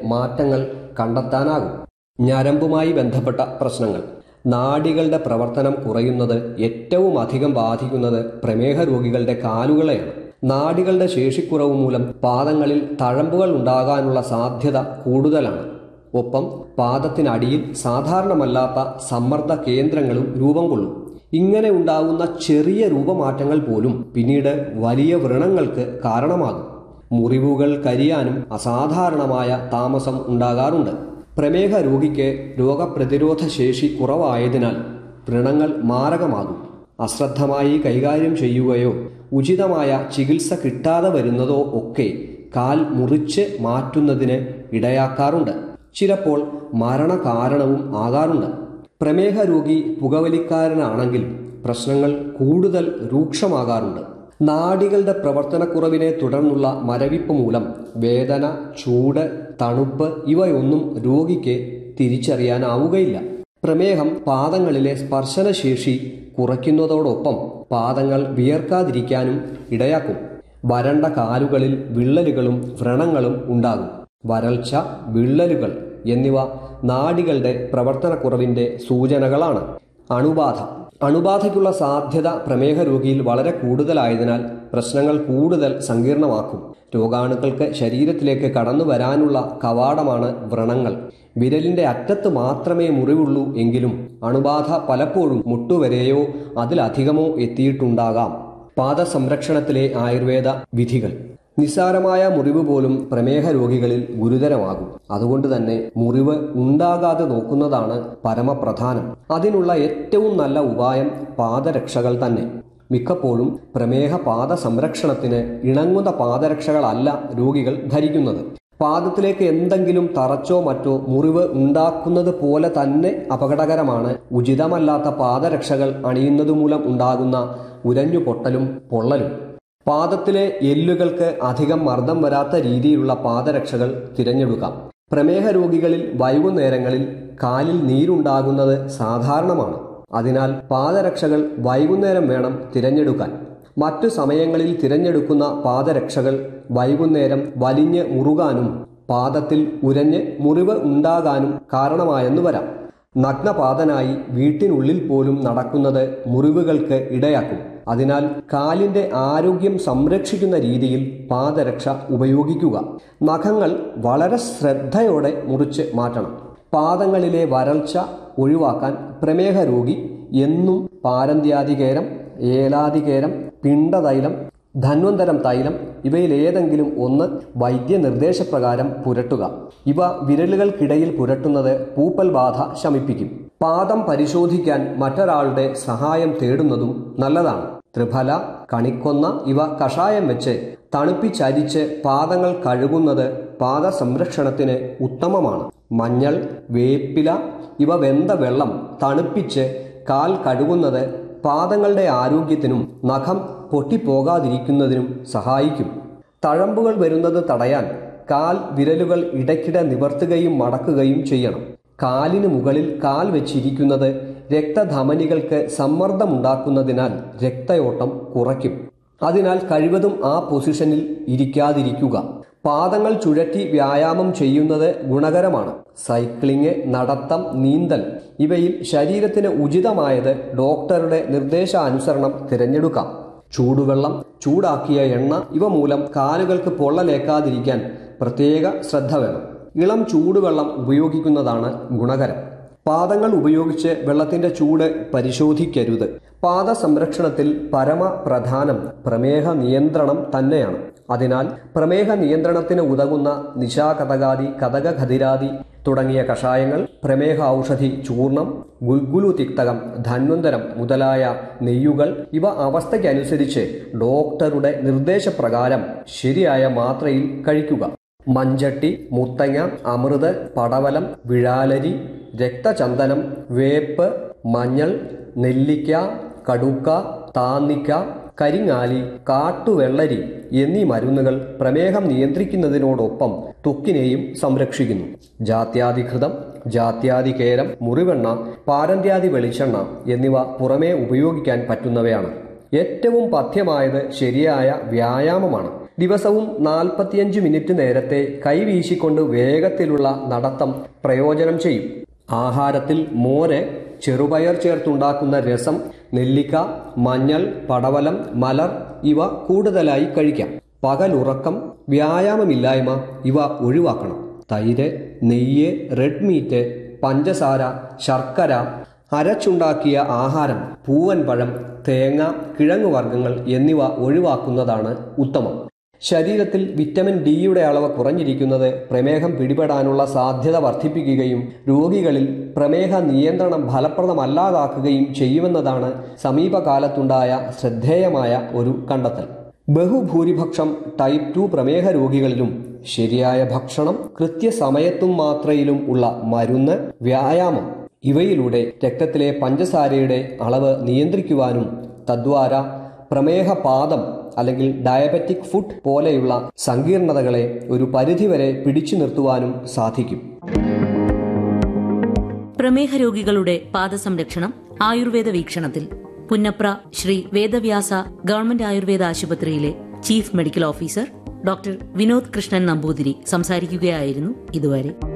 മാറ്റങ്ങൾ കണ്ടെത്താനാകും ഞരമ്പുമായി ബന്ധപ്പെട്ട പ്രശ്നങ്ങൾ നാഡികളുടെ പ്രവർത്തനം കുറയുന്നത് ഏറ്റവും അധികം ബാധിക്കുന്നത് പ്രമേഹ രോഗികളുടെ കാലുകളെയാണ് നാഡികളുടെ ശേഷിക്കുറവ് മൂലം പാദങ്ങളിൽ തഴമ്പുകൾ ഉണ്ടാകാനുള്ള സാധ്യത കൂടുതലാണ് ഒപ്പം പാദത്തിനടിയിൽ സാധാരണമല്ലാത്ത സമ്മർദ്ദ കേന്ദ്രങ്ങളും രൂപം കൊള്ളും ഇങ്ങനെ ഉണ്ടാകുന്ന ചെറിയ രൂപമാറ്റങ്ങൾ പോലും പിന്നീട് വലിയ വ്രണങ്ങൾക്ക് കാരണമാകും മുറിവുകൾ കരിയാനും അസാധാരണമായ താമസം ഉണ്ടാകാറുണ്ട് പ്രമേഹ രോഗിക്ക് രോഗപ്രതിരോധ ശേഷി കുറവായതിനാൽ വ്രണങ്ങൾ മാരകമാകും അശ്രദ്ധമായി കൈകാര്യം ചെയ്യുകയോ ഉചിതമായ ചികിത്സ കിട്ടാതെ വരുന്നതോ ഒക്കെ കാൽ മുറിച്ച് മാറ്റുന്നതിന് ഇടയാക്കാറുണ്ട് ചിലപ്പോൾ മരണകാരണവും ആകാറുണ്ട് പ്രമേഹ രോഗി പുകവലിക്കാരനാണെങ്കിൽ പ്രശ്നങ്ങൾ കൂടുതൽ രൂക്ഷമാകാറുണ്ട് നാഡികളുടെ പ്രവർത്തനക്കുറവിനെ തുടർന്നുള്ള മരവിപ്പ് മൂലം വേദന ചൂട് തണുപ്പ് ഇവയൊന്നും രോഗിക്ക് തിരിച്ചറിയാനാവുകയില്ല പ്രമേഹം പാദങ്ങളിലെ സ്പർശനശേഷി കുറയ്ക്കുന്നതോടൊപ്പം പാദങ്ങൾ വിയർക്കാതിരിക്കാനും ഇടയാക്കും വരണ്ട കാലുകളിൽ വിള്ളലുകളും വ്രണങ്ങളും ഉണ്ടാകും വരൾച്ച വിള്ളലുകൾ എന്നിവ നാഡികളുടെ പ്രവർത്തനക്കുറവിന്റെ സൂചനകളാണ് അണുബാധ അണുബാധയ്ക്കുള്ള സാധ്യത പ്രമേഹ രോഗിയിൽ വളരെ കൂടുതലായതിനാൽ പ്രശ്നങ്ങൾ കൂടുതൽ സങ്കീർണമാക്കും രോഗാണുക്കൾക്ക് ശരീരത്തിലേക്ക് കടന്നു വരാനുള്ള കവാടമാണ് വ്രണങ്ങൾ വിരലിന്റെ അറ്റത്ത് മാത്രമേ മുറിവുള്ളൂ എങ്കിലും അണുബാധ പലപ്പോഴും മുട്ടുവരെയോ അതിലധികമോ എത്തിയിട്ടുണ്ടാകാം പാദസംരക്ഷണത്തിലെ ആയുർവേദ വിധികൾ നിസ്സാരമായ മുറിവ് പോലും പ്രമേഹ രോഗികളിൽ ഗുരുതരമാകും അതുകൊണ്ട് തന്നെ മുറിവ് ഉണ്ടാകാതെ നോക്കുന്നതാണ് പരമപ്രധാനം അതിനുള്ള ഏറ്റവും നല്ല ഉപായം പാദരക്ഷകൾ തന്നെ മിക്കപ്പോഴും പ്രമേഹ പാദ സംരക്ഷണത്തിന് ഇണങ്ങുന്ന പാദരക്ഷകളല്ല രോഗികൾ ധരിക്കുന്നത് പാദത്തിലേക്ക് എന്തെങ്കിലും തറച്ചോ മറ്റോ മുറിവ് ഉണ്ടാക്കുന്നത് പോലെ തന്നെ അപകടകരമാണ് ഉചിതമല്ലാത്ത പാദരക്ഷകൾ അണിയുന്നത് മൂലം ഉണ്ടാകുന്ന ഉരഞ്ഞു പൊട്ടലും പൊള്ളലും പാദത്തിലെ എല്ലുകൾക്ക് അധികം മർദ്ദം വരാത്ത രീതിയിലുള്ള പാദരക്ഷകൾ തിരഞ്ഞെടുക്കാം പ്രമേഹ രോഗികളിൽ വൈകുന്നേരങ്ങളിൽ കാലിൽ നീരുണ്ടാകുന്നത് സാധാരണമാണ് അതിനാൽ പാദരക്ഷകൾ വൈകുന്നേരം വേണം തിരഞ്ഞെടുക്കാൻ മറ്റു സമയങ്ങളിൽ തിരഞ്ഞെടുക്കുന്ന പാദരക്ഷകൾ വൈകുന്നേരം വലിഞ്ഞ് മുറുകാനും പാദത്തിൽ ഉരഞ്ഞ് മുറിവ് ഉണ്ടാകാനും കാരണമായെന്നു വരാം നഗ്നപാതനായി വീട്ടിനുള്ളിൽ പോലും നടക്കുന്നത് മുറിവുകൾക്ക് ഇടയാക്കും അതിനാൽ കാലിന്റെ ആരോഗ്യം സംരക്ഷിക്കുന്ന രീതിയിൽ പാദരക്ഷ ഉപയോഗിക്കുക നഖങ്ങൾ വളരെ ശ്രദ്ധയോടെ മുറിച്ച് മാറ്റണം പാദങ്ങളിലെ വരൾച്ച ഒഴിവാക്കാൻ പ്രമേഹ രോഗി എന്നും പാരന്ത്യാധികേരം ഏലാധികേരം പിണ്ടതൈലം ധന്വന്തരം തൈലം ഇവയിൽ ഏതെങ്കിലും ഒന്ന് വൈദ്യനിർദ്ദേശപ്രകാരം പുരട്ടുക ഇവ വിരലുകൾക്കിടയിൽ പുരട്ടുന്നത് പൂപ്പൽ ബാധ ശമിപ്പിക്കും പാദം പരിശോധിക്കാൻ മറ്റൊരാളുടെ സഹായം തേടുന്നതും നല്ലതാണ് ത്രിഫല കണിക്കൊന്ന ഇവ കഷായം വെച്ച് തണുപ്പിച്ചരിച്ച് പാദങ്ങൾ കഴുകുന്നത് പാദ സംരക്ഷണത്തിന് ഉത്തമമാണ് മഞ്ഞൾ വേപ്പില ഇവ വെന്ത വെള്ളം തണുപ്പിച്ച് കാൽ കഴുകുന്നത് പാദങ്ങളുടെ ആരോഗ്യത്തിനും നഖം പൊട്ടിപ്പോകാതിരിക്കുന്നതിനും സഹായിക്കും തഴമ്പുകൾ വരുന്നത് തടയാൻ കാൽ വിരലുകൾ ഇടയ്ക്കിടെ നിവർത്തുകയും മടക്കുകയും ചെയ്യണം കാലിന് മുകളിൽ കാൽ വെച്ചിരിക്കുന്നത് രക്തധമനികൾക്ക് സമ്മർദ്ദമുണ്ടാക്കുന്നതിനാൽ രക്തയോട്ടം കുറയ്ക്കും അതിനാൽ കഴിവതും ആ പൊസിഷനിൽ ഇരിക്കാതിരിക്കുക പാദങ്ങൾ ചുഴറ്റി വ്യായാമം ചെയ്യുന്നത് ഗുണകരമാണ് സൈക്ലിംഗ് നടത്തം നീന്തൽ ഇവയിൽ ശരീരത്തിന് ഉചിതമായത് ഡോക്ടറുടെ നിർദ്ദേശാനുസരണം തിരഞ്ഞെടുക്കാം ചൂടുവെള്ളം ചൂടാക്കിയ എണ്ണ ഇവ മൂലം കാലുകൾക്ക് പൊള്ളലേക്കാതിരിക്കാൻ പ്രത്യേക ശ്രദ്ധ വേണം ഇളം ചൂടുവെള്ളം ഉപയോഗിക്കുന്നതാണ് ഗുണകരം പാദങ്ങൾ ഉപയോഗിച്ച് വെള്ളത്തിന്റെ ചൂട് പരിശോധിക്കരുത് പാദ സംരക്ഷണത്തിൽ പരമപ്രധാനം പ്രമേഹ നിയന്ത്രണം തന്നെയാണ് അതിനാൽ പ്രമേഹ നിയന്ത്രണത്തിന് ഉതകുന്ന നിശാകഥകാദി കഥകഖതിരാദി തുടങ്ങിയ കഷായങ്ങൾ പ്രമേഹ ഔഷധി ചൂർണം ഗുൽഗുലു തിക്തകം ധന്വന്തരം മുതലായ നെയ്യുകൾ ഇവ അവസ്ഥയ്ക്കനുസരിച്ച് ഡോക്ടറുടെ നിർദ്ദേശപ്രകാരം ശരിയായ മാത്രയിൽ കഴിക്കുക മഞ്ചട്ടി മുത്തങ്ങ അമൃത് പടവലം വിഴാലരി രക്തചന്ദനം വേപ്പ് മഞ്ഞൾ നെല്ലിക്ക കടുക്ക താന്നിക്ക കരിങ്ങാലി കാട്ടുവെള്ളരി എന്നീ മരുന്നുകൾ പ്രമേഹം നിയന്ത്രിക്കുന്നതിനോടൊപ്പം ത്വക്കിനെയും സംരക്ഷിക്കുന്നു ജാത്യാധികൃതം ജാത്യാധികേരം മുറിവെണ്ണ പാരന്ത്യാദി വെളിച്ചെണ്ണ എന്നിവ പുറമേ ഉപയോഗിക്കാൻ പറ്റുന്നവയാണ് ഏറ്റവും പഥ്യമായത് ശരിയായ വ്യായാമമാണ് ദിവസവും നാൽപ്പത്തിയഞ്ച് മിനിറ്റ് നേരത്തെ കൈവീശിക്കൊണ്ട് വേഗത്തിലുള്ള നടത്തം പ്രയോജനം ചെയ്യും ആഹാരത്തിൽ മോര് ചെറുപയർ ചേർത്തുണ്ടാക്കുന്ന രസം നെല്ലിക്ക മഞ്ഞൾ പടവലം മലർ ഇവ കൂടുതലായി കഴിക്കാം പകലുറക്കം വ്യായാമമില്ലായ്മ ഇവ ഒഴിവാക്കണം തൈര് നെയ്യ് റെഡ് മീറ്റ് പഞ്ചസാര ശർക്കര അരച്ചുണ്ടാക്കിയ ആഹാരം പൂവൻ പഴം തേങ്ങ കിഴങ്ങുവർഗ്ഗങ്ങൾ എന്നിവ ഒഴിവാക്കുന്നതാണ് ഉത്തമം ശരീരത്തിൽ വിറ്റമിൻ ഡിയുടെ അളവ് കുറഞ്ഞിരിക്കുന്നത് പ്രമേഹം പിടിപെടാനുള്ള സാധ്യത വർദ്ധിപ്പിക്കുകയും രോഗികളിൽ പ്രമേഹ നിയന്ത്രണം ഫലപ്രദമല്ലാതാക്കുകയും ചെയ്യുമെന്നതാണ് സമീപകാലത്തുണ്ടായ ശ്രദ്ധേയമായ ഒരു കണ്ടെത്തൽ ബഹുഭൂരിപക്ഷം ടൈപ്പ് ടു പ്രമേഹ രോഗികളിലും ശരിയായ ഭക്ഷണം കൃത്യസമയത്തും മാത്രയിലും ഉള്ള മരുന്ന് വ്യായാമം ഇവയിലൂടെ രക്തത്തിലെ പഞ്ചസാരയുടെ അളവ് നിയന്ത്രിക്കുവാനും തദ്വാര പ്രമേഹപാതം അല്ലെങ്കിൽ ഡയബറ്റിക് ഫുഡ് പോലെയുള്ള സങ്കീർണതകളെ ഒരു പരിധിവരെ പിടിച്ചു നിർത്തുവാനും സാധിക്കും പ്രമേഹ രോഗികളുടെ പാദസംരക്ഷണം ആയുർവേദ വീക്ഷണത്തിൽ പുന്നപ്ര ശ്രീ വേദവ്യാസ ഗവൺമെന്റ് ആയുർവേദ ആശുപത്രിയിലെ chief medical officer doctor Vinod Krishnan Namboothiri സംസാരിക്കുകയായിരുന്നു ഇതുവരെ